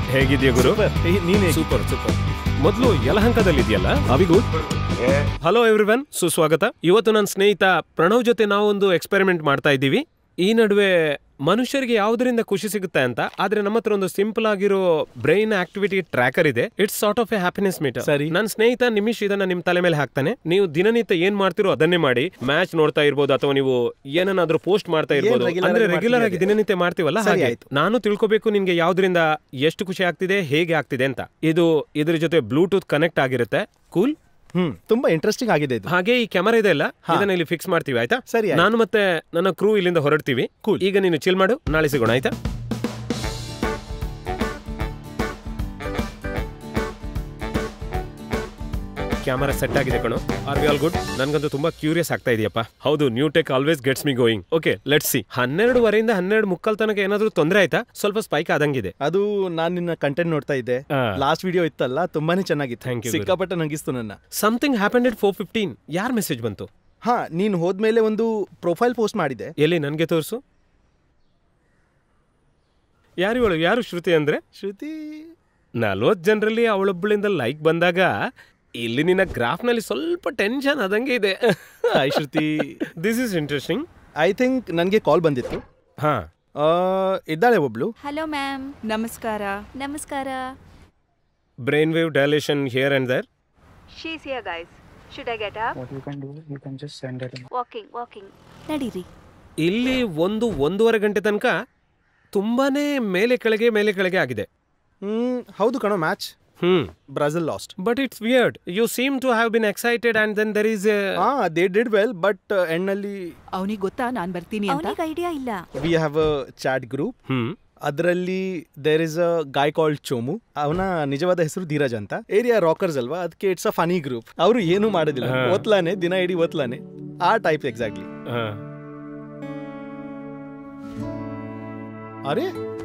ಹೇಗಿದ್ಯಾ ಗುರು ನೀನೇ super super ಮೊದಲು ಯಲಹಂಕದಲ್ಲಿ ಇದೆಯಲ್ಲ ಅವಿಗೂಡ್ ಹಲೋ ಎವ್ರಿವನ್ ಸುಸ್ವಾಗತ ಇವತ್ತು ನನ್ನ ಸ್ನೇಹಿತ ಪ್ರಣವ್ ಜೊತೆ ನಾವೊಂದು ಎಕ್ಸ್ಪೆರಿಮೆಂಟ್ ಮಾಡ್ತಾ ಇದ್ದೀವಿ ಈ ನಡುವೆ ಮನುಷ್ಯರಿಗೆ ಯಾವುದರಿಂದ ಖುಷಿ ಸಿಗುತ್ತೆ ಅಂತ ಆದ್ರೆ ನಮ್ಮ ಹತ್ರ ಒಂದು ಸಿಂಪಲ್ ಆಗಿರೋ ಬ್ರೈನ್ ಆಕ್ಟಿವಿಟಿ ಟ್ರ್ಯಾಕರ್ ಇದೆ it's sort of a happiness meter ಸರಿ. ನನ್ನ ಸ್ನೇಹಿತ ನಿಮಿಷ್ ಇದನ್ನ ನಿಮ್ ತಲೆ ಮೇಲೆ ಹಾಕ್ತಾನೆ ನೀವು ದಿನನಿತ್ಯ ಏನ್ ಮಾಡ್ತಿರೋ ಅದನ್ನೇ ಮಾಡಿ ಮ್ಯಾಚ್ ನೋಡ್ತಾ ಇರ್ಬೋದು ಅಥವಾ ನೀವು ಏನನ್ನಾದ್ರೂ ಪೋಸ್ಟ್ ಮಾಡ್ತಾ ಇರ್ಬೋದು regular ಅಂದ್ರೆ ಆಗಿ ರೆಗ್ಯುಲರ್ ಆಗಿ ಮಾಡ್ತಿದ್ದೀರಿ? ದಿನನಿತ್ಯ ಮಾಡ್ತೀವಲ್ಲ ಸರಿ ಹಾಗೆ ಆಯ್ತು. ನಾನು ತಿಳ್ಕೊಬೇಕು ನಿನ್ಗೆ ಯಾವ್ದ್ರಿಂದ ಎಷ್ಟು ಖುಷಿ ಆಗ್ತಿದೆ ಹೇಗೆ ಆಗ್ತಿದೆ ಅಂತ ಇದು ಇದ್ರ ಜೊತೆ ಬ್ಲೂಟೂತ್ ಕನೆಕ್ಟ್ ಆಗಿರುತ್ತೆ ಕೂಲ್ ಹ್ಮ್ ತುಂಬಾ ಇಂಟ್ರೆಸ್ಟಿಂಗ್ ಆಗಿದೆ ಇದು ಹಾಗೆ ಈ ಕ್ಯಾಮರಾ ಇದೆ ಅಲ್ಲ ಇದನ್ನ ಇಲ್ಲಿ ಫಿಕ್ಸ್ ಮಾಡ್ತೀವಿ ಆಯ್ತಾ ಸರಿ, ಆಯ್ತು. ನಾನು ಮತ್ತೆ ನನ್ನ ಕ್ರೂ ಇಲ್ಲಿಂದ ಹೊರಡ್ತೀವಿ Cool. ಈಗ ನೀನು ಚಿಲ್ ಮಾಡು ನಾಳೆ ಸಿಗೋಣ ಆಯ್ತಾ ಕ್ಯಾಮರಾ ಸೆಟ್ ಆಗಿದೆ ಕಣೋ ಆರ್ ವಿ ಆಲ್ ಗುಡ್ ನನ್ಗಂತೂ ತುಂಬಾ ಕ್ಯೂರಿಯಸ್ ಆಗ್ತಾ ಇದೆಯಪ್ಪ ಹೌದು new tech always gets me going okay let see ಹನ್ನೆರಡುವರೆಯಿಂದ ಹನ್ನೆರಡು ಮುಕ್ಕಾಲ್ ತನಕ ಏನಾದ್ರೂ ತೊಂದರೆ ಆಯ್ತಾ ಸ್ವಲ್ಪ ಸ್ಪೈಕ್ ಆದಂಗಿದೆ ಅದು ನಾನ್ ನಿನ್ನ ಕಂಟೆಂಟ್ ನೋಡ್ತಾ ಇದ್ದೆ ಆ. ಲಾಸ್ಟ್ ವಿಡಿಯೋ ಇತ್ತಲ್ಲ ತುಂಬಾನೇ ಚೆನ್ನಾಗಿತ್ತು Thank you, ಸಿಕ್ಕಾಪಟ್ಟೆ ನಂಗಿಸ್ತು ನನ್ನ something happen at four fifteen ಯಾರ್ ಮೆಸೇಜ್ ಬಂತು ಹಾ ನೀನ್ ಹೋದ್ಮೇಲೆ ಒಂದು ಪ್ರೊಫೈಲ್ ಪೋಸ್ಟ್ ಮಾಡಿದೆ ಎಲ್ಲಿ ನನ್ಗೆ ತೋರಿಸು ಯಾರು ಇವಳು ಯಾರು ಶ್ರುತಿ ಅಂದ್ರೆ ಶ್ರುತಿ ನಲ್ವತ್ತು ಜನರಲ್ಲಿ ಅವಳೊಬ್ಬಳಿಂದ ಲೈಕ್ ಬಂದಾಗ ಇಲ್ಲಿ ನಿನ್ನ ಗ್ರಾಫ್ನಲ್ಲಿ ಸ್ವಲ್ಪ ಟೆನ್ಷನ್ ಆದಂಗೆ ಇದೆ hi Shruti this is interesting I think ನನಗೆ ಕಾಲ್ ಬಂದಿತ್ತು ಹಾ ಆ, ಇದ್ದಾಳೆ ಒಬ್ಳು ಹಲೋ ಮ್ಯಾಮ್ ನಮಸ್ಕಾರ ನಮಸ್ಕಾರ brain wave dilation here and there She's here, guys. Should I get up? What you can do, you can just send her. Walking, walking. ನಡೀರಿ ಇಲ್ಲಿ ಒಂದು ಒಂದೂವರೆ ಗಂಟೆ ತನಕ ತುಂಬಾನೇ ಮೇಲೆ ಕೆಳಗೆ ಮೇಲೆ ಕೆಳಗೆ ಆಗಿದೆ ಹ್ಮ್ ಹೌದು ಕಣೋ match hmm Brazil lost but it's weird you seem to have been excited and then there is ಹಾ ದೇ ಡಿಡ್ ವೆಲ್ ಬಟ್ ಎಂಡ್ನಲ್ಲಿ ಅವನಿಗೆ ಗೊತ್ತಾ ನಾನು ಬರ್ತೀನಿ ಅಂತ ಅವನಿಗೆ ಐಡಿಯಾ ಇಲ್ಲ we have a chat group hmm ಅದರಲ್ಲಿ there is a guy called Chomu ಅವನ ನಿಜವಾದ ಹೆಸರು ಧೀರಜ್ ಅಂತ ಏರಿಯಾ ರಾಕರ್ಸ್ ಅಲ್ವಾ ಅದಕ್ಕೆ ಇಟ್ಸ್ ಅ ಫನಿ ಗ್ರೂಪ್ ಅವರು ಏನು ಮಾಡೋದಿಲ್ಲ ಹಾ. ಓದ್ಲಾನೆ ದಿನ ಇಡೀ ಓದ್ಲಾನೆ ಆ ಟೈಪ್ ಎಕ್ಸಾಕ್ಟ್ಲಿ ಹಾ ಅರೆ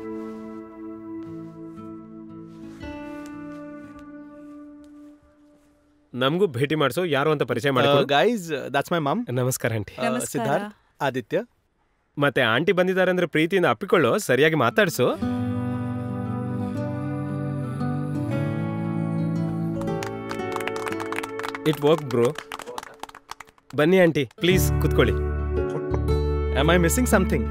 ನಮಗೂ ಭೇಟಿ ಮಾಡಿಸೋ ಯಾರು ಅಂತ ಪರಿಚಯ ಮಾಡ್ಕೊಂಡು ಗೈಸ್ ದಟ್ಸ್ ಮೈ ಮಮ್ ನಮಸ್ಕಾರ ಆಂಟಿ ನಮಸ್ಕಾರ. ಸಿದ್ಧಾರ್ಥ್ ಆದಿತ್ಯ ಮತ್ತೆ ಆಂಟಿ ಬಂದಿದ್ದಾರೆ ಅಂದ್ರೆ ಪ್ರೀತಿಯಿಂದ ಅಪ್ಪಿಕೊಳ್ಳು ಸರಿಯಾಗಿ ಮಾತಾಡ್ಸು ಇಟ್ ವರ್ಕ್ ಬ್ರೋ ಬನ್ನಿ ಆಂಟಿ ಪ್ಲೀಸ್ ಕುತ್ಕೊಳ್ಳಿ am I missing something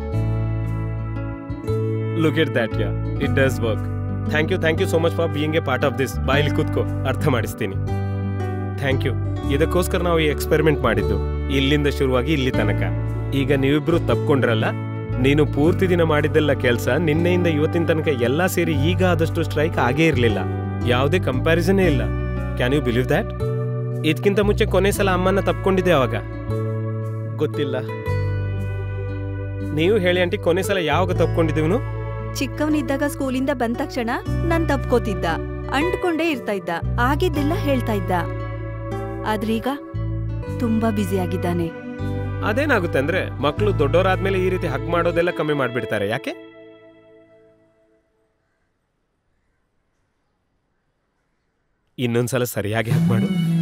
look at that yeah it does work thank you thank you so much for being a part of this ಬಾಯಲ್ಲಿ ಕೂತ್ಕೋ ಅರ್ಥ ಮಾಡಿಸ್ತೀನಿ ಥ್ಯಾಂಕ್ ಯು ಇದಕ್ಕೋಸ್ಕರ ನಾವು ಈ ಎಕ್ಸ್ಪೆರಿಮೆಂಟ್ ಮಾಡಿದ್ದು ಇಲ್ಲಿಂದ ಶುರುವಾಗಿ ಇಲ್ಲಿ ತನಕ ಈಗ ನೀವಿಬ್ರು ತಪ್ಕೊಂಡ್ರಲ್ಲ ನೀನು ಪೂರ್ತಿ ದಿನ ಮಾಡಿದ್ದೆಲ್ಲ ಕೆಲಸ ನಿನ್ನೆಯಿಂದ ಇವತ್ತಿನ ತನಕ ಎಲ್ಲ ಸೇರಿ ಈಗ ಆದಷ್ಟು ಸ್ಟ್ರೈಕ್ ಆಗೇ ಇರಲಿಲ್ಲ ಯಾವುದೇ ಕಂಪ್ಯಾರಿಸನೇ ಇಲ್ಲ ಕ್ಯಾನ್ ಯು ಬಿಲೀವ್ ದ್ಯಾಟ್ ಇದಕ್ಕಿಂತ ಮುಂಚೆ ಕೊನೆ ಸಲ ಅಮ್ಮನ್ನ ತಪ್ಕೊಂಡಿದ್ದೆ ಅವಾಗ ಗೊತ್ತಿಲ್ಲ ನೀವು ಹೇಳಿ ಆಂಟಿ ಕೊನೆ ಸಲ ಯಾವಾಗ ತಪ್ಕೊಂಡಿದ್ದೀವನು ಚಿಕ್ಕವನಿದ್ದಾಗ ಸ್ಕೂಲಿಂದ ಬಂದ ತಕ್ಷಣ ನಾನ್ ತಪ್ಕೋತಿದ್ದ ಅಂಟ್ಕೊಂಡೇ ಇರ್ತಾ ಇದ್ದ ಆಗಿದ್ದೆಲ್ಲ ಹೇಳ್ತಾ ಇದ್ದ ಆದ್ರೀಗ ತುಂಬಾ ಬ್ಯುಸಿ ಆಗಿದ್ದಾನೆ ಅದೇನಾಗುತ್ತೆ ಅಂದ್ರೆ ಮಕ್ಕಳು ದೊಡ್ಡವರಾದ್ಮೇಲೆ ಈ ರೀತಿ ಹಗ್ ಮಾಡೋದೆಲ್ಲ ಕಮ್ಮಿ ಮಾಡ್ಬಿಡ್ತಾರೆ ಯಾಕೆ ಇನ್ನೊಂದ್ಸಲ ಸರಿಯಾಗಿ ಹಗ್ ಮಾಡು